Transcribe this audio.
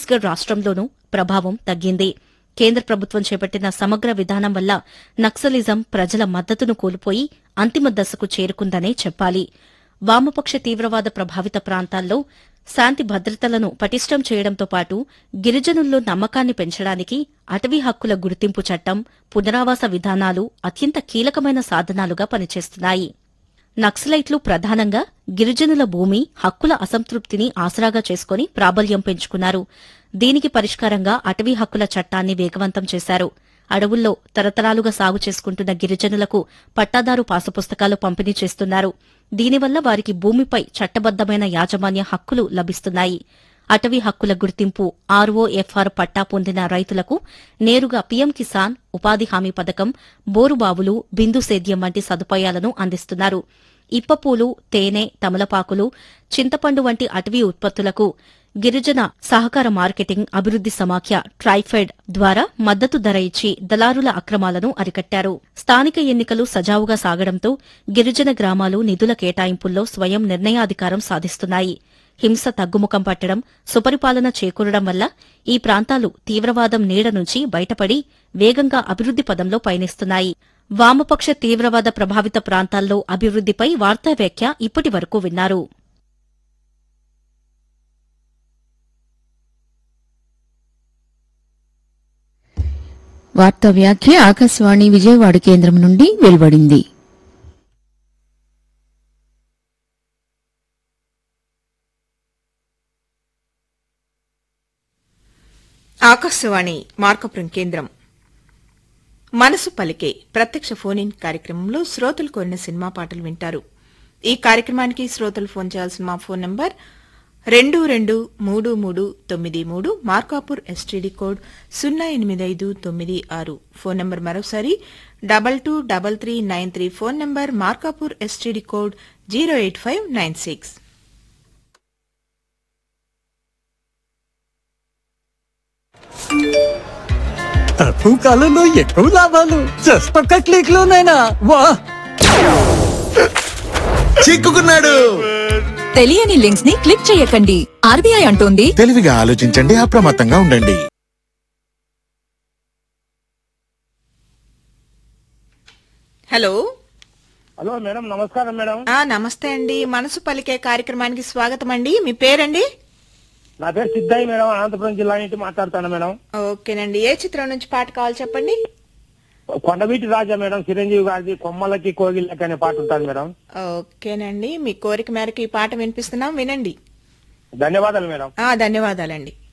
ఛత్తీస్గఢ్ రాష్ట్రంలోనూ ప్రభావం తగ్గింది కేంద్ర ప్రభుత్వం చేపట్టిన సమగ్ర విధానం వల్ల నక్సలిజం ప్రజల మద్దతును కోల్పోయి అంతిమ దశకు చేరుకుందనే చెప్పాలి వామపక్ష తీవ్రవాద ప్రభావిత ప్రాంతాల్లో శాంతి భద్రతలను పటిష్టం చేయడంతో పాటు గిరిజనుల్లో నమ్మకాన్ని పెంచడానికి అటవీ హక్కుల గుర్తింపు చట్టం పునరావాస విధానాలు అత్యంత కీలకమైన సాధనాలుగా పనిచేస్తున్నాయి నక్సలైట్లు ప్రధానంగా గిరిజనుల భూమి హక్కుల అసంతృప్తిని ఆసరాగా చేసుకుని ప్రాబల్యం పెంచుకున్నారు దీనికి పరిష్కారంగా అటవీ హక్కుల చట్టాన్ని వేగవంతం చేశారు అడవుల్లో తరతరాలుగా సాగు చేసుకుంటున్న గిరిజనులకు పట్టాదారు పాసుపుస్తకాలు పంపిణీ చేస్తున్నారు దీనివల్ల వారికి భూమిపై చట్టబద్దమైన యాజమాన్య హక్కులు లభిస్తున్నాయి అటవీ హక్కుల గుర్తింపు ఆర్ఓఎఫ్ఆర్ పట్టా పొందిన రైతులకు నేరుగా పీఎం కిసాన్ ఉపాధి హామీ పథకం బోరుబావులు బిందు సేద్యం వంటి సదుపాయాలను అందిస్తున్నారు ఇప్పపూలు తేనె తమలపాకులు చింతపండు వంటి అటవీ ఉత్పత్తులకు గిరిజన సహకార మార్కెటింగ్ అభివృద్ది సమాఖ్య ట్రైఫెడ్ ద్వారా మద్దతు ధర ఇచ్చి దళారుల అక్రమాలను అరికట్టారు స్థానిక ఎన్నికలు సజావుగా సాగడంతో గిరిజన గ్రామాలు నిధుల కేటాయింపుల్లో స్వయం నిర్ణయాధికారం సాధిస్తున్నాయి హింస తగ్గుముఖం పట్టడం సుపరిపాలన చేకూరడం వల్ల ఈ ప్రాంతాలు తీవ్రవాదం నీడ నుంచి బయటపడి వేగంగా అభివృద్ది పదంలో పయనిస్తున్నాయి వామపక్ష తీవ్రవాద ప్రభావిత ప్రాంతాల్లో అభివృద్దిపై వార్తా వ్యాఖ్య ఇప్పటి వరకు విన్నారు వార్తా వ్యాఖ్య ఆకాశవాణి విజయవాడ కేంద్రం నుండి వెలువడింది ఆకాశవాణి మార్కపురం కేంద్రం మనసు పలికే ప్రత్యక్ష ఫోన్ ఇన్ కార్యక్రమంలో శ్రోతలు కోరిన సినిమా పాటలు వింటారు ఈ కార్యక్రమానికి శ్రోతలు ఫోన్ చేయాల్సిన మా ఫోన్ నంబర్ రెండు రెండు మూడు మూడు తొమ్మిది మూడు మార్కాపూర్ ఎస్టీడీ కోడ్ సున్నా ఎనిమిది ఐదు తొమ్మిది ఆరు ఫోన్ నంబర్ మరోసారి double two double three nine three phone number Markapur STD code zero eight five nine six తక్కువ కాలంలో ఎక్కువ లాభాలు జస్ట్ ఒక్క క్లిక్ లోనైనా వా చిక్కుకున్నాడు తెలియని లింక్స్ ని క్లిక్ చేయకండి ఆర్బీఐ అంటోంది తెలివిగా ఆలోచించండి అప్రమత్తంగా ఉండండి హలో హలో మేడం నమస్కారం మేడం ఆ నమస్తే అండి మనసు పలికే కార్యక్రమానికి స్వాగతం అండి మీ పేరండి నా పేరు సిద్ధయ్య మేడం అనంతపురం జిల్లా నుంచి మాట్లాడుతాను మేడం ఓకేనండి ఏ చిత్రం నుంచి పాట కావాలి చెప్పండి కొండవీటి రాజా మేడం చిరంజీవి గారిది కొమ్మలకి కోగిళ్ళకి అనే పాట ఉంటాను మేడం ఓకేనండి మీ కోరిక మేరకు ఈ పాట వినిపిస్తున్నాం వినండి ధన్యవాదాలు మేడం ఆ ధన్యవాదాలండి